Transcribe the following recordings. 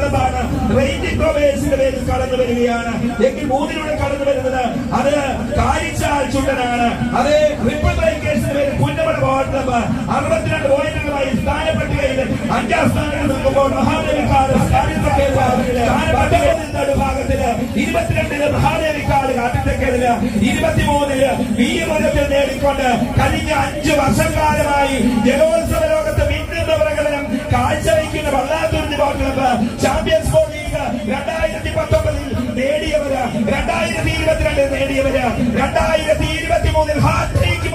ക്ലബാണ് rating പ്രൊവേഴ്സിന്റെ പേരിൽ കടന്നു വരികയാണ് എങ്കിൽ മൂന്നിലൂടെ കടന്നു വരുന്നത് അത് കാരിച്ചാൽ ചുണ്ടനാണ് അത് റിപ്പിൾ ബ്രേക്കേഴ്സിന്റെ പേരിൽ പുന്നമട ബോൾ ക്ലബ് അറുപത്തിരണ്ട് പോയിന്റുകളായി സ്ഥാനപ്പട്ടികയിൽ അഞ്ചാം സ്ഥാനത്ത് നിൽക്കുമ്പോൾ മഹാദേവിക്കാട് വിഭാഗത്തില് ഇരുപത്തിരണ്ടില് മഹാദേവിക്കാട് കാട്ടിത്തെക്കലില് ഇരുപത്തിമൂന്നില് വീരമരത്തിൽ നേടിക്കൊണ്ട് കഴിഞ്ഞ അഞ്ചു വർഷക്കാലമായി ജലോത്സവ ലോകത്ത് മിന്നുന്ന പ്രകടനം കാഴ്ചവെക്കുന്ന Vallathuruthy boat club champions boat league രണ്ടായിരത്തി പത്തൊമ്പതിൽ നേടിയവര് രണ്ടായിരത്തി ഇരുപത്തിരണ്ടിൽ നേടിയവര് രണ്ടായിരത്തി ഇരുപത്തി മൂന്നിൽ ഹാട്രിക്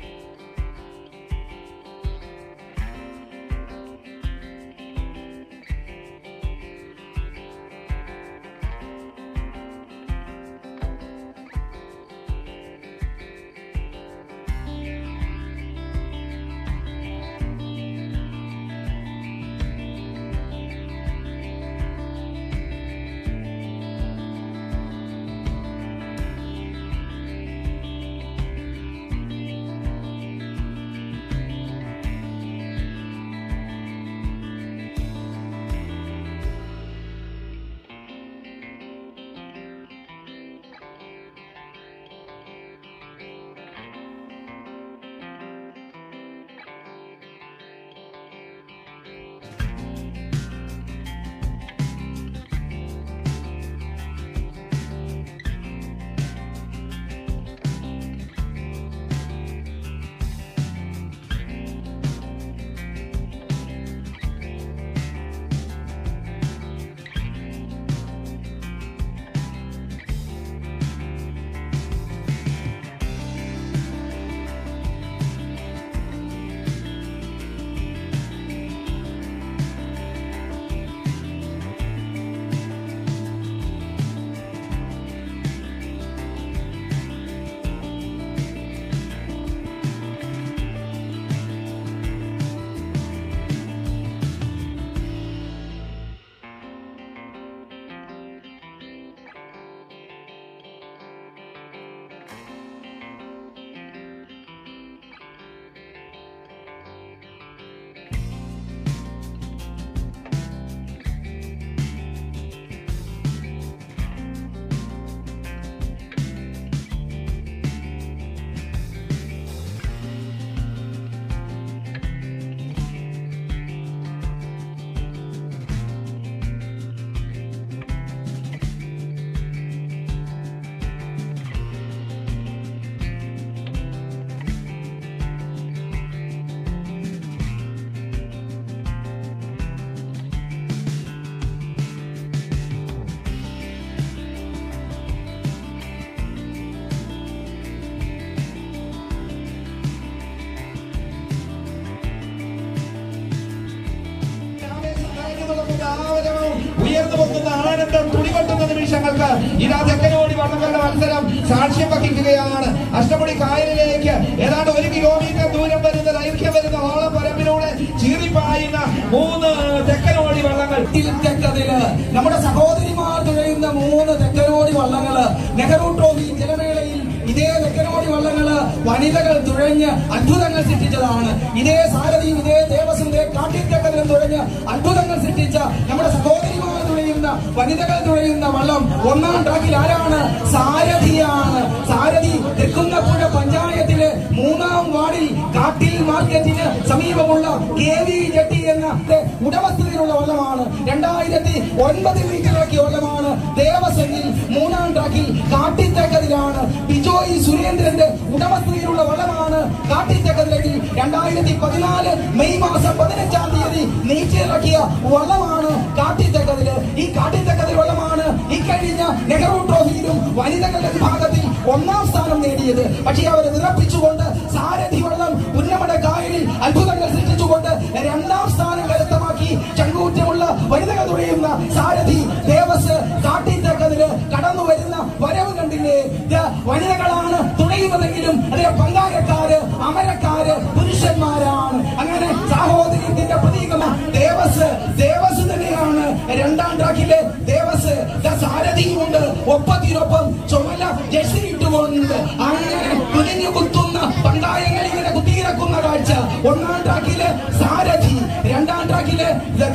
ഉയർന്നു പൊങ്ങുന്ന ആനന്ദം തുടികൊട്ടുന്ന നിമിഷങ്ങൾക്ക് ഇതാ തെക്കനോടി വള്ളങ്ങളുടെ മത്സരം സാക്ഷ്യം വഹിക്കുകയാണ് അഷ്ടമുടി കായലിലേക്ക് ഏതാണ്ട് ഒരു കിലോമീറ്റർ ദൂരം വരുന്ന ദൈർഘ്യം വരുന്ന ഓളപ്പരമ്പിലൂടെ ചീറിപ്പായുന്ന മൂന്ന് തെക്കനോടി വള്ളങ്ങൾ തെക്കതില് നമ്മുടെ സഹോദരിമാർ തുഴയുന്ന മൂന്ന് തെക്കനോടി വള്ളങ്ങള് നെഹ്റു ട്രോഫി ജലമേളയിൽ ഇതേ തെക്കനോടി വള്ളങ്ങള് വനിതകൾ തുഴഞ്ഞ് അത്ഭുതങ്ങൾ സൃഷ്ടിച്ചതാണ് ഇതേ സാരഥിയും ഇതേ ദേവസ്വം ഇതേ കാട്ടിത്തെക്കതിലും തുഴഞ്ഞ് അത്ഭുതങ്ങൾ സൃഷ്ടിച്ച നമ്മുടെ സഹോദരിമാർ തുഴയുന്ന വനിതകൾ തുഴയുന്ന വള്ളം ഒന്നാം ട്രാക്കിൽ ആരാണ് സാരഥിയാണ് സാരഥി തെക്കുന്നപ്പുഴ പഞ്ചായത്തിലെ മൂന്നാം വാർഡിൽ കാട്ടിൽ മാർക്കറ്റിന് സമീപമുള്ള കെ വി ജെട്ടി എന്ന ഉടമസ്ഥതയിലുള്ള വള്ളമാണ് രണ്ടായിരത്തി ഒൻപതിൽ മീറ്ററിറക്കിയ വള്ളമാണ് ദേവസ്വത്തിൽ മൂന്നാം ട്രാക്കിൽ കാട്ടിത്തക്കതിലാണ് ബിജോയ് സുരേന്ദ്രന്റെ ഉടമസ്ഥതയിലുള്ള വള്ളമാണ് കാട്ടിത്തക്കതിലെങ്കിൽ രണ്ടായിരത്തി പതിനാല് മെയ് മാസം പതിനഞ്ചാം തീയതി നീറ്റിറക്കിയ വള്ളമാണ് കാട്ടിത്തക്കതില് ഈ കാട്ടിത്തക്കതിൽ വള്ളമാണ് ഇക്കഴിഞ്ഞ നെഹ്റു ട്രോഫിയിലും വനിതകളുടെ വിഭാഗത്തിൽ ഒന്നാം സ്ഥാനം നേടിയത് പക്ഷേ അവരെ നിറപ്പിച്ചുകൊണ്ട് സാരഥി വള്ളം പുന്നമട കായലിൽ അത്ഭുതങ്ങൾ സൃഷ്ടിച്ചുകൊണ്ട് രണ്ടാം സ്ഥാനം കരസ്ഥമാക്കി ചങ്കൂറ്റമുള്ള വനിതകൾ തുഴയുന്ന സാരഥി ദേവസ് കാട്ടിത്തക്കതില് കടന്നു വരുന്ന വരവ് കണ്ടില്ലേ ഇത് വനിതകളാണ് തുണയുന്നതെങ്കിലും അതിലെ പങ്കായക്കാര് അമരക്കാര് പുരുഷന്മാരാണ് അങ്ങനെ സാഹോദര്യത്തിന്റെ പ്രതീകമാണ് ദേവസ് ദേവസ് തന്നെയാണ് രണ്ടാം ട്രാക്കിലെ ദേവസ് ദാ സാരഥിയുമുണ്ട് ഒപ്പത്തിനൊപ്പം ചുമല ജസിയിട്ടുമുണ്ട് അങ്ങനെ കുനിഞ്ഞു കുത്തുന്ന പണ്ടായങ്ങൾ ഇങ്ങനെ കുത്തിയിറക്കുന്ന കാഴ്ച ഒന്നാം ട്രാക്കിലെ സാരഥി രണ്ടാം ട്രാക്കിലെ ദ ദേവസ്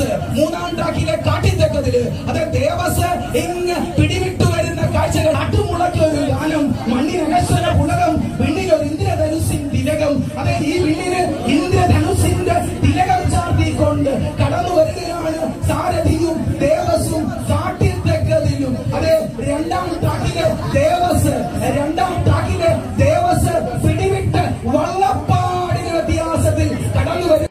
ദേവസ് മൂന്നാം ട്രാക്കിലെ കാട്ടിത്തെക്കത്തില് അത് ദേവസ് ഇങ്ങ് പിടിവിട്ടു വരുന്ന കാഴ്ചകൾ അട്ടുമുളക്കിയ ഒരു ഗാനം മണ്ണിനകശ്വര പുളകം വിണ്ണിലൊരു ഇന്ദ്രധനുസിൻ തിലകം അതെ ഈ വിണ്ണിന് ഇന്ദ്രധനുസിന്റെ തിലകം ചാർത്തിക്കൊണ്ട് കടന്നു വരികയാണ് സാരഥിയും ദേവസും കാട്ടിത്തെക്കതിലും അതെ രണ്ടാം ട്രാക്കിലെ ദേവസ് രണ്ടാം ട്രാക്കിലെ ദേവസ് പിടിവിട്ട് വള്ളപ്പാടിന് വ്യത്യാസത്തിൽ കടന്നു വരും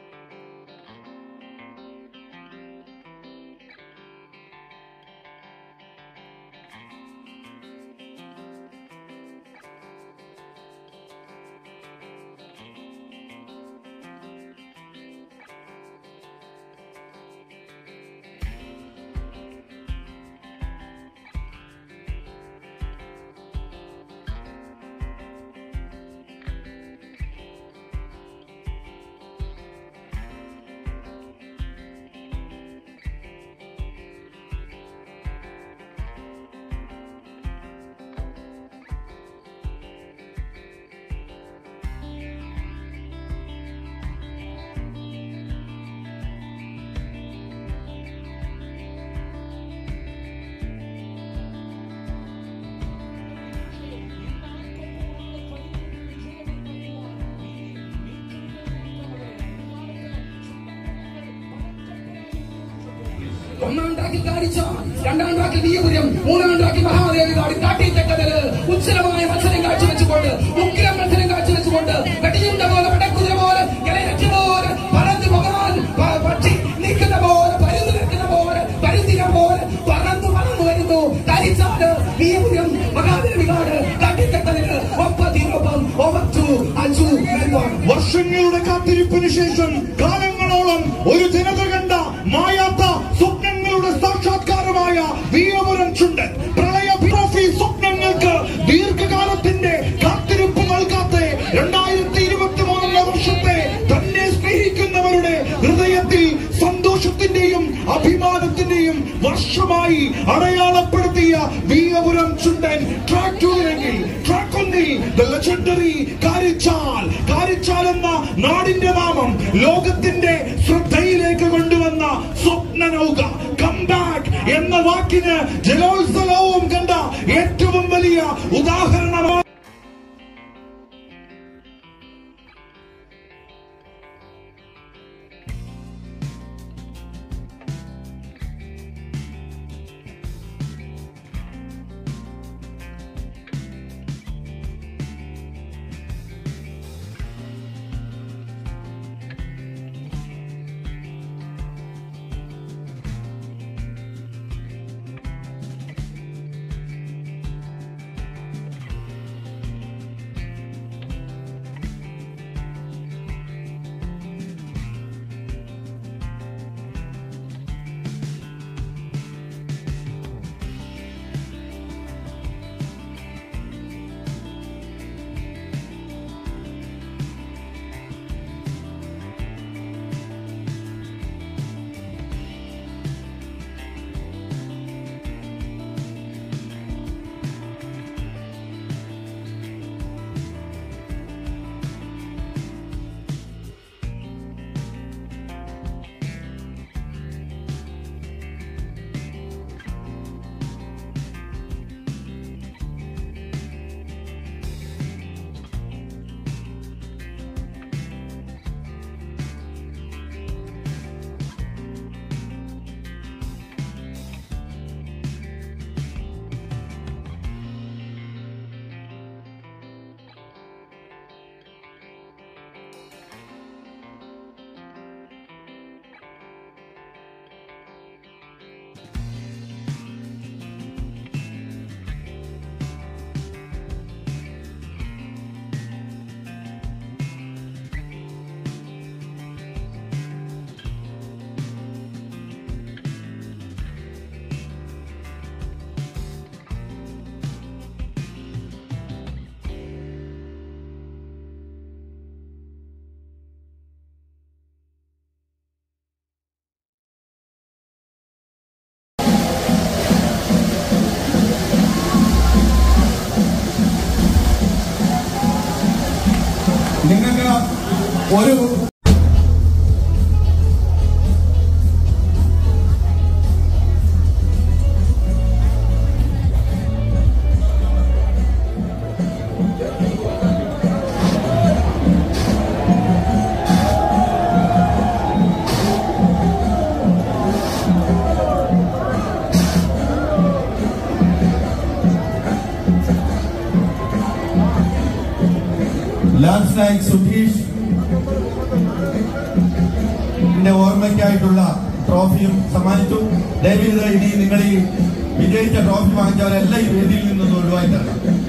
ഒന്നാം ട്രാക്കിൽ കാണിച്ച രണ്ടാം ട്രാക്കിൽ വീയപുരം മൂന്നാം ട്രാക്കിൽ മഹാദേവി കാടി കാട്ടിത്തെക്കതല് ഉജ്ജലമായ മത്സരം കാഴ്ചവെച്ചുകൊണ്ട് ഉഗ്രം മത്സരം കാഴ്ചവെച്ചുകൊണ്ട് വെടിയുണ്ട പോലെ പടക്കുതിര പോലെ ഇലയറ്റ പോലെ പറന്നു പോകാൻ പ- പക്ഷി നിൽക്കുന്ന പോലെ പരുന്ന് നിൽക്കുന്ന പോലെ പരുന്തിന പോലെ പറന്നു പറന്നു വരുന്നു കരിച്ചാട് വീയപുരം മഹാദേവി കാട് കാട്ടിത്തെക്കതല് ഒപ്പത്തിനൊപ്പം ഒവച്ചു അഞ്ചു നെൽവാണ് വർഷങ്ങളുടെ കാത്തിരിപ്പിന് ശേഷം കാലങ്ങളോളം ഒരു ജനത കണ്ട മായാത്ത സ്വപ്നങ്ങളുടെ സാക്ഷാത്കാരമായ വീയപുരം ചുണ്ടൻ പ്രളയ ട്രോഫി സ്വപ്നങ്ങൾക്ക് ദീർഘകാലത്തിന്റെ കാത്തിരിപ്പ് നൽകാത്ത രണ്ടായിരത്തി ഇരുപത്തി മൂന്നാം വർഷത്തെ തന്നെ സ്നേഹിക്കുന്നവരുടെ ഹൃദയത്തിൽ സന്തോഷത്തിന്റെയും അഭിമാനത്തിന്റെയും വർഷമായി അടയാളപ്പെടുത്തിയ വീയപുരം ചുണ്ടൻ ട്രാക്ക് ടൂറിലെങ്കിൽ ട്രാക്ക് ഒന്നിൽ ദ ലെജൻഡറി കാരിച്ചാൽ കാരിച്ചാൽ എന്ന നാടിന്റെ നാമം ലോകത്തിന്റെ ശ്രദ്ധയിലേക്ക് കൊണ്ടുവന്ന സ്വപ്ന നൗക കംബാക്ക് എന്ന വാക്കിന് ജലോത്സവവും കണ്ട ഏറ്റവും വലിയ ഉദാഹരണമാണ് നിങ്ങൾക്ക് ഒരു ലൈക്ക് സുധീഷ് ന്റെ ഓർമ്മയ്ക്കായിട്ടുള്ള ട്രോഫിയും സമ്മാനിച്ചു ദയവീത് ഇനി നിങ്ങൾ ഈ വിജയിച്ച ട്രോഫി വാങ്ങിച്ചവരെല്ലാം ഈ വേദിയിൽ നിന്നൊന്ന് ഒഴിവായി തരണം